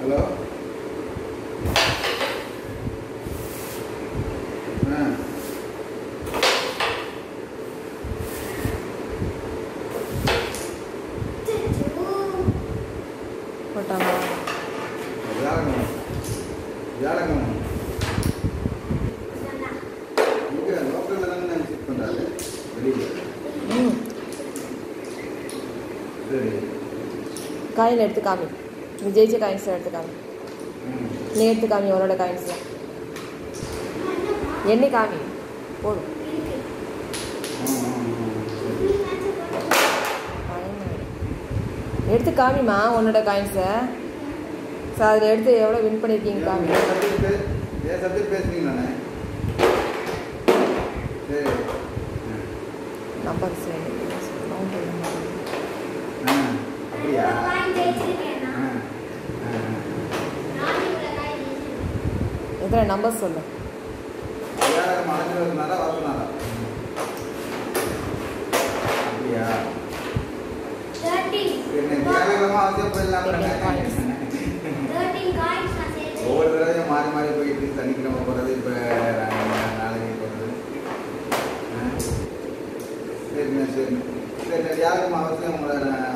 Hello ஆ போட்டாங்களா வியாழக்கிழமை வியாழக்கிழமை இங்கே லோக்கலில் தானே நான் செக் பண்ணுறாரு வெளியில் ம் சரி காயின் எடுத்து காமி நீ ஜெயிச்ச காயின்ஸ் எடுத்து காமி ம் நீ எடுத்து காமி உன்னோட காயின்ஸ் எண்ணி காமி போடும் ஆ, ஆ, ஆ, சரி. எடுத்து காமிமா உன்னோட காயின்ஸை ஸோ அதில் எடுத்து எவ்வளோ வின் பண்ணியிருக்கீங்க காமி என் சப்ஜெக்ட் பே- என் சப்ஜெக்ட் பேசுறீங்க நானே சரி நம்பர் சரி ஆ அப்படியா ஆ ஆ, ஆ. எத்தனை நம்பர் சொல்லு வியாழக்கிழமை அழைச்சிட்டு வரனாரா வர சொன்னாரா அப்படியா சரி நான் வியாழக்கிழமை அவசியம் போயிடலாம் ஒவ்வொரு தடவையும் மாறி மாறி போயிட்டு சனிக்கிழமை போகிறது இப்போ நாளைக்கு போகிறது சரிண்ணே சரிண்ணே சரி நான் வியாழக்கிழமை அவசியம் உங்களை நான்